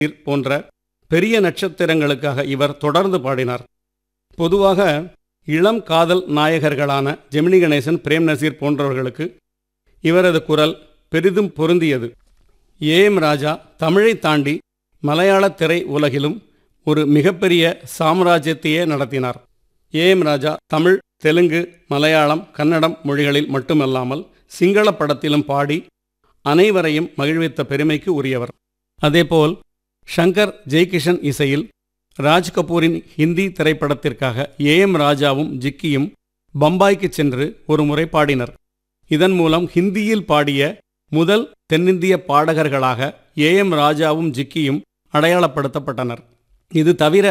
போன்ற பெரிய நட்சத்திரங்களுக்காக இவர் தொடர்ந்து பாடினார் பொதுவாக இளம் காதல் நாயகர்களான ஜெமினி கணேசன் பிரேம் நசீர் போன்றவர்களுக்கு இவரது குரல் பெரிதும் பொருந்தியது ஏ எம் ராஜா தமிழை தாண்டி மலையாள திரை உலகிலும் ஒரு மிகப்பெரிய சாம்ராஜ்யத்தையே நடத்தினார் ஏ எம் ராஜா தமிழ் தெலுங்கு மலையாளம் கன்னடம் மொழிகளில் மட்டுமல்லாமல் சிங்கள படத்திலும் பாடி அனைவரையும் மகிழ்வித்த பெருமைக்கு உரியவர் அதேபோல் ஷங்கர் ஜெய்கிஷன் இசையில் ராஜ் கபூரின் ஹிந்தி திரைப்படத்திற்காக ஏ எம் ராஜாவும் ஜிக்கியும் பம்பாய்க்கு சென்று ஒரு முறை பாடினர் இதன் மூலம் ஹிந்தியில் பாடிய முதல் தென்னிந்திய பாடகர்களாக ஏ எம் ராஜாவும் ஜிக்கியும் அடையாளப்படுத்தப்பட்டனர் இது தவிர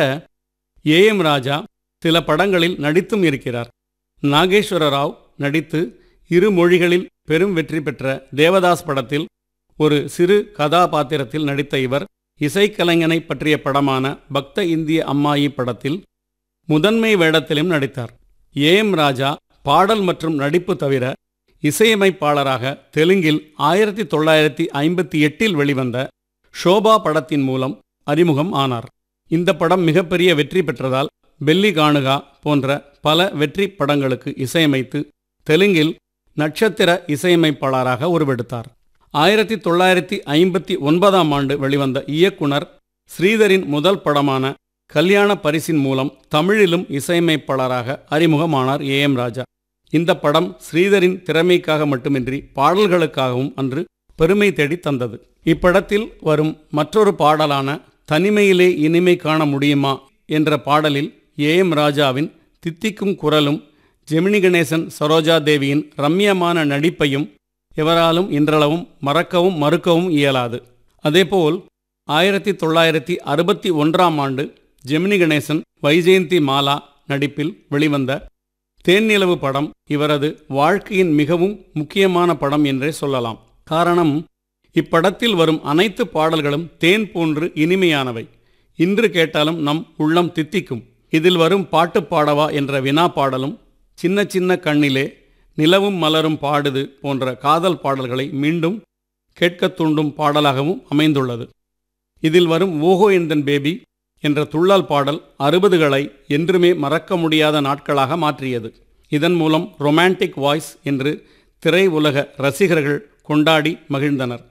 ஏ எம் ராஜா சில படங்களில் நடித்தும் இருக்கிறார் நாகேஸ்வர ராவ் நடித்து இரு மொழிகளில் பெரும் வெற்றி பெற்ற தேவதாஸ் படத்தில் ஒரு சிறு கதாபாத்திரத்தில் நடித்த இவர் இசைக்கலைஞனை பற்றிய படமான பக்த இந்திய அம்மாயி படத்தில் முதன்மை வேடத்திலும் நடித்தார் ஏ எம் ராஜா பாடல் மற்றும் நடிப்பு தவிர இசையமைப்பாளராக தெலுங்கில் ஆயிரத்தி தொள்ளாயிரத்தி ஐம்பத்தி எட்டில் வெளிவந்த ஷோபா படத்தின் மூலம் அறிமுகம் ஆனார் இந்த படம் மிகப்பெரிய வெற்றி பெற்றதால் பெல்லி காணுகா போன்ற பல வெற்றி படங்களுக்கு இசையமைத்து தெலுங்கில் நட்சத்திர இசையமைப்பாளராக உருவெடுத்தார் ஆயிரத்தி தொள்ளாயிரத்தி ஐம்பத்தி ஒன்பதாம் ஆண்டு வெளிவந்த இயக்குனர் ஸ்ரீதரின் முதல் படமான கல்யாண பரிசின் மூலம் தமிழிலும் இசையமைப்பாளராக அறிமுகமானார் ஏ எம் ராஜா இந்த படம் ஸ்ரீதரின் திறமைக்காக மட்டுமின்றி பாடல்களுக்காகவும் அன்று பெருமை தேடி தந்தது இப்படத்தில் வரும் மற்றொரு பாடலான தனிமையிலே இனிமை காண முடியுமா என்ற பாடலில் ஏ எம் ராஜாவின் தித்திக்கும் குரலும் ஜெமினி கணேசன் சரோஜா தேவியின் ரம்யமான நடிப்பையும் எவராலும் இன்றளவும் மறக்கவும் மறுக்கவும் இயலாது அதேபோல் ஆயிரத்தி தொள்ளாயிரத்தி அறுபத்தி ஒன்றாம் ஆண்டு ஜெமினி கணேசன் வைஜெயந்தி மாலா நடிப்பில் வெளிவந்த தேன்னிலவு படம் இவரது வாழ்க்கையின் மிகவும் முக்கியமான படம் என்றே சொல்லலாம் காரணம் இப்படத்தில் வரும் அனைத்து பாடல்களும் தேன் போன்று இனிமையானவை இன்று கேட்டாலும் நம் உள்ளம் தித்திக்கும் இதில் வரும் பாட்டு பாடவா என்ற வினா பாடலும் சின்ன சின்ன கண்ணிலே நிலவும் மலரும் பாடுது போன்ற காதல் பாடல்களை மீண்டும் கேட்கத் தூண்டும் பாடலாகவும் அமைந்துள்ளது இதில் வரும் ஓஹோ எந்தன் பேபி என்ற துள்ளல் பாடல் அறுபதுகளை என்றுமே மறக்க முடியாத நாட்களாக மாற்றியது இதன் மூலம் ரொமான்டிக் வாய்ஸ் என்று திரை உலக ரசிகர்கள் கொண்டாடி மகிழ்ந்தனர்